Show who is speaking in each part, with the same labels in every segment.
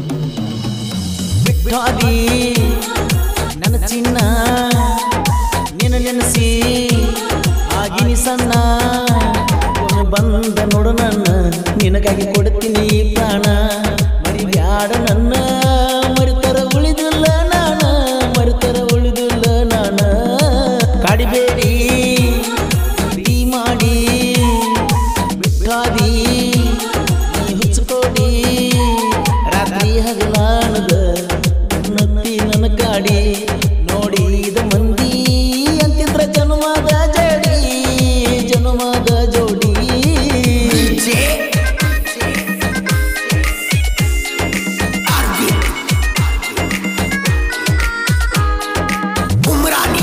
Speaker 1: ಬಿಟ್ಟಾದಿ ನನ್ನ ಚಿನ್ನ ನಿನ್ನ ನೆನೆಸಿ ಆಗಿನಿ ಸಣ್ಣ ಒಮ್ಮೆ ಬಂದ ನೋಡು ನನ್ನ ನಿನಗಾಗಿ ಕೊಡ್ತೀನಿ ಈ ಪ್ರಾಣ ಮರಿಬ್ಯಾಡ ನನ್ನ ಮರಿತರ ಉಳಿದಿಲ್ಲ ನಾನ ಮರಿತರ ಉಳಿದಿಲ್ಲ ನಾನ ಕಾಡಿಬೇಡಿ ಪ್ರೀತಿ ಮಾಡಿ ಬಿಟ್ಟಾದಿ ನೀ ಹುಚ್ಚುಕೋಡಿ ರಾತ್ರಿ ಹಗಲಾನದ ನತ್ತಿ ನನ್ನ ಕಾಡಿ ನೋಡಿದ ಮಂದಿ ಅಂತಿದ್ರ ಜನುಮದ ಜೋಡಿ ಜನುಮದ ಜೋಡಿ
Speaker 2: ಉಮ್ರಾನಿ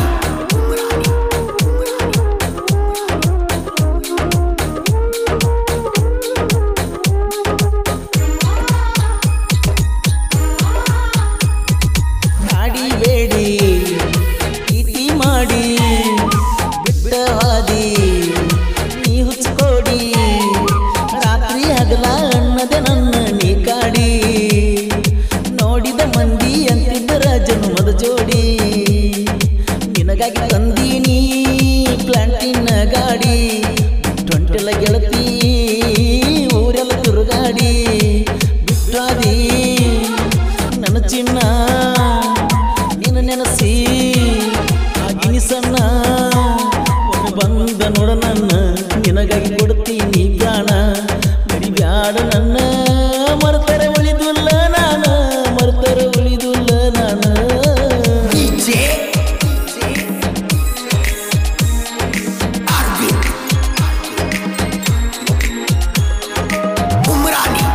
Speaker 1: ಕಾಡಿಬೇಡಿ ಪ್ರೀತಿ ಮಾಡಿ ಬಿಟ್ಟ ಹಾದಿ ನೀ ಹುಚ್ಚಿಕೋಡಿ ರಾತ್ರಿ ಹಗಲ ಅನ್ನದೆ ನನ್ನ ನೀ ಕಾಡಿ ನೋಡಿದ ಮಂದಿ ಅಂತಿದ್ದರ ಜನ್ಮದ ಜೋಡಿ ನಿನಗಾಗಿ ತಂದೀನಿ ಪ್ಲಾಂಟಿನ ಗಾಡಿ ಟೊಂಟೆಲ ಗೆಳತಿ ಊರೆಲ್ಲ ತಿರುಗಾಡಿ ಬಿಟ್ಟಾದಿ ನನ್ನ ಚಿನ್ನ ನಿನ್ನ ನೆನಸಿ ಆಗಿನಿ ಸಣ್ಣ ಒಮ್ಮೆ ಬಂದ ನೋಡ ನನ್ನ ನಿನಗಾಗಿ ಕೊಡ್ತೀನಿ ಪ್ರಾಣ ಮರಿಬ್ಯಾಡ ನನ್ನ ಮರ್ತರೆ ಉಳಿದಿಲ್ಲ ನಾನು ಮರ್ತರೆ ಉಳಿದಿಲ್ಲ ನಾನು
Speaker 2: ಡಿಜೆ ಅರವಿಂದ್ ಉಮ್ರಾನಿ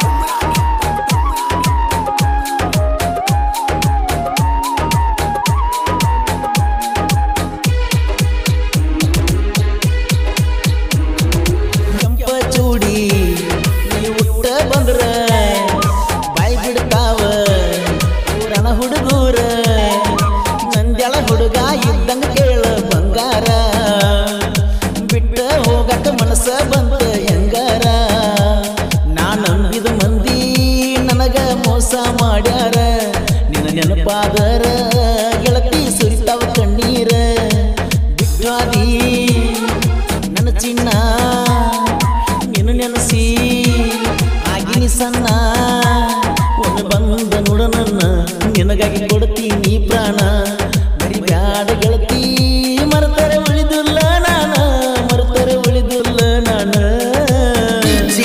Speaker 1: ಕೆಂಪ ಚೂಡಿ ನೀ ಉಟ್ಟ ಬಂದ್ರ ಬಾಯಿ ಬಿಡ್ತಾವ ಊರನ ಹುಡುಗೂರ ನಂದ್ಯಾಳ ಹುಡುಗ ಇದ್ದಂಗ ಕೇಳ ಬಂಗಾರ ಬಿಟ್ಟ ಹೋಗಕ ಮನಸ್ಸ ಬಂತ ಹೆಂಗಾರ ನಾ ನಂಬಿದ ಮಂದಿ ನನಗ ಮೋಸ ಮಾಡ್ಯಾರ ನಿನ್ನ ನೆನಪಾದರ ಗೆಳತಿ ಸುರಿತಾವ ಕಣ್ಣೀರ ಬಿಟ್ಟಾದಿ ನನ್ನ ಚಿನ್ನ ನೀನು ನೆನಸಿ ಆಗಿನಿ ಸಣ್ಣ ಒಮ್ಮೆ ಬಂದ ನೋಡ ನನ್ನ ನಿನಗಾಗಿ ಕೊಡ್ತೀನಿ ಪ್ರಾಣ ಮರಿಬ್ಯಾಡ ಗೆಳತಿ ಮರ್ತರೆ ಉಳಿದಿಲ್ಲ ನಾನ ಮರ್ತರೆ ಉಳಿದಿಲ್ಲ ನಾನ
Speaker 2: ಡಿಜೆ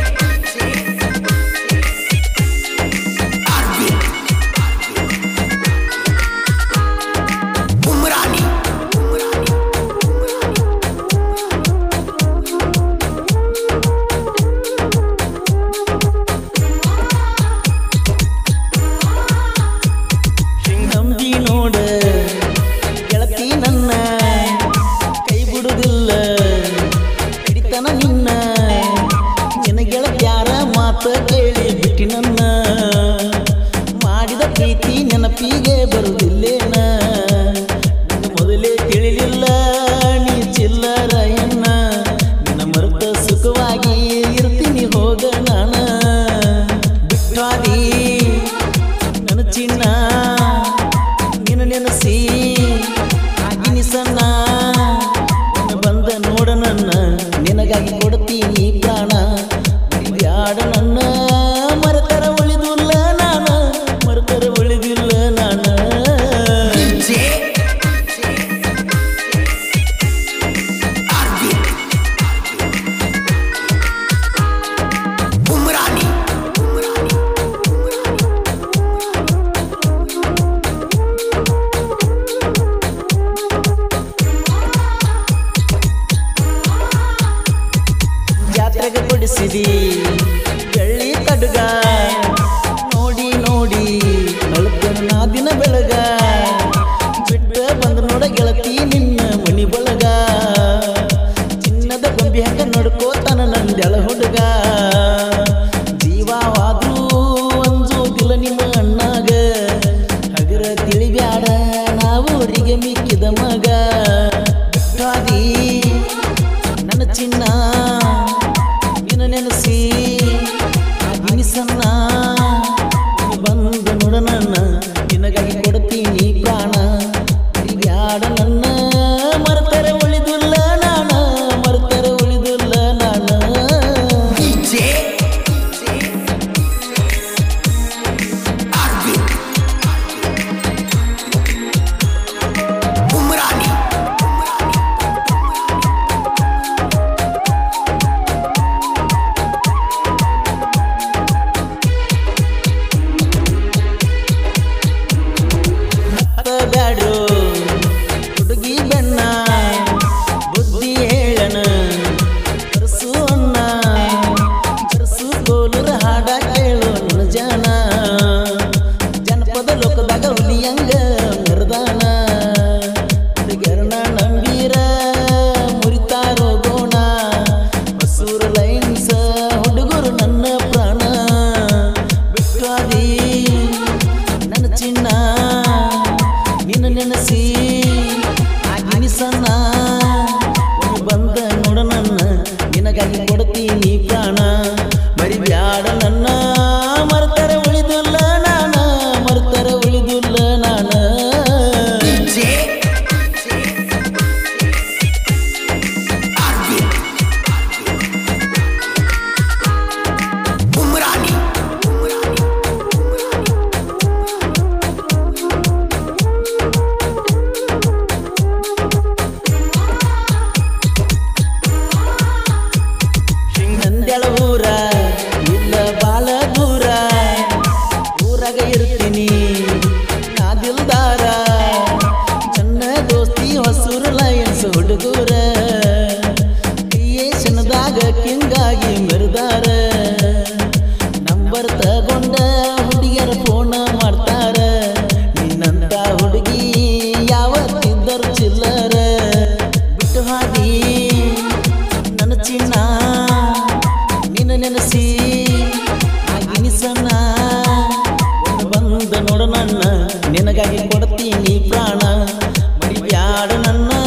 Speaker 2: ಅರವಿಂದ್ ಉಮ್ರಾನಿ
Speaker 1: ನಂಬಿ ನೋಡ ಗೆಳತಿ ನನ್ನ ಕೈ ಬಿಡುದಿಲ್ಲ ಹಿಡಿತನ ನಿನ್ನ ನಿನ್ನ ಗೆಳತ್ಯಾರ ಮಾತ ಕೇಳಿ ಬಿಟ್ಟಿ ನನ್ನ ಮಾಡಿದ ಪ್ರೀತಿ ನೆನಪಿಗೆ ಬರುವುದಿಲ್ಲೇನ ನಿನ್ನ ಮೊದಲೇ ತಿಳಿಲಿಲ್ಲ ನೀ ಚಿಲ್ಲರ ಎನ್ನ ನಿನ್ನ ಮರುತ ಸುಖವಾಗಿ ಇರ್ತೀನಿ ಹೋಗ ನಾನ ಬಿಟ್ಟಾದಿ ನನ್ನ ಚಿನ್ನ ನಿನ್ನ ನೆನಸಿ ಆಗಿನಿ ಸಣ್ಣ ಒಮ್ಮೆ ಬಂದ ನೋಡ ನನ್ನ ನಿನಗಾಗಿ ಕೊಡ್ತೀನಿ ಪ್ರಾಣ ಬ್ಯಾಡ ನನ್ನ ಮರತರ ಉಳಿದಿಲ್ಲ ನಾನು ಮರತರ ಉಳಿದಿಲ್ಲ ನಾನು ನನ್ನ ನಿನಗಾಗಿ ಕೊಡ್ತೀನಿ ಪ್ರಾಣ ಬ್ಯಾಡ ನನ್ನ ಮರ್ತರೆ ಉಳಿದಿಲ್ಲ ನಾನ ಮರ್ತರೆ ಉಳಿದಿಲ್ಲ ನಾನು
Speaker 2: DJ Arvin Umrani
Speaker 1: ಬ್ಯಾಡ್ರು ಹುಡುಗಿ ಬೆನ್ನ ಬುದ್ಧಿ ಹೇಳನ ಕರ್ಸು ಅಣ್ಣ ಕರ್ಸು ಗೋಲುರ ಹಾಡ ಕೇಳು ನನ್ನ ಜನ ಜನಪದ ಲೋಕದಾಗ ಹುಲಿಯಂಗ ಮೆರದಾನ ಹುಡುಗರನ ನಂಬೀರ ಮುರಿತಾರೋ ಗೋಣ ಹೊಸೂರು ಲೈನ್ಸ ಹುಡುಗರು ನನ್ನ ಪ್ರಾಣ ಬಿಟ್ಟಾದಿ ನನ್ನ ಚಿನ್ನ ನಿನ್ನ ನೆನೆಸಿ ಆಗಿನಿ ಸಣ್ಣ ಒಮ್ಮೆ ಬಂದ ನೋಡ ನನ್ನ ನಿನಗಾಗಿ ಕೊಡ್ತೀನಿ ಪ್ರಾಣ ಮರಿಬ್ಯಾಡ ನನ್ನ ಮರ್ತರ ಉಳಿದಿಲ್ಲ ನಾನ ಮರ್ತರ ಉಳಿದಿಲ್ಲ ನಾನ
Speaker 2: DJ Arvin Umrani
Speaker 1: ನಂದ್ಯಾಳ ಊರ ಇಲ್ಲ ಬಾಳ ದೂರ ಊರಾಗ ಇರ್ತೀನಿ ನಾ ದಿಲ್ದಾರ ಚನ್ನ ದೋಸ್ತಿ ಹೊಸೂರು ಲಯನ್ಸ್ ಹುಡುಗೂರ ಕ್ರಿಯೇಷನ್ದಾಗ ಕಿಂಗಾಗಿ ಮೆರೆದಾರ ನಂಬರ್ ತಗೊಂಡ ಹುಡುಗಿಯರ ಫೋನ ಮಾಡ್ತಾರ ನಿನ್ನಂತ ಹುಡುಗಿ ಯಾವತ್ತಿದ್ದರು ಚಿಲ್ಲರ ಬಿಟ್ಟು ಹಾದಿ ನನ್ನ ಚಿನ್ನ ನಿನ್ನ ನೆನೆಸಿ ಆಗಿನಿ ಸಣ್ಣ ಒಂದು ಬಂದ ನೋಡು ನನ್ನ ನಿನಗಾಗಿ ಕೊಡ್ತೀನಿ ಪ್ರಾಣ ಮರಿಬ್ಯಾಡ ನನ್ನ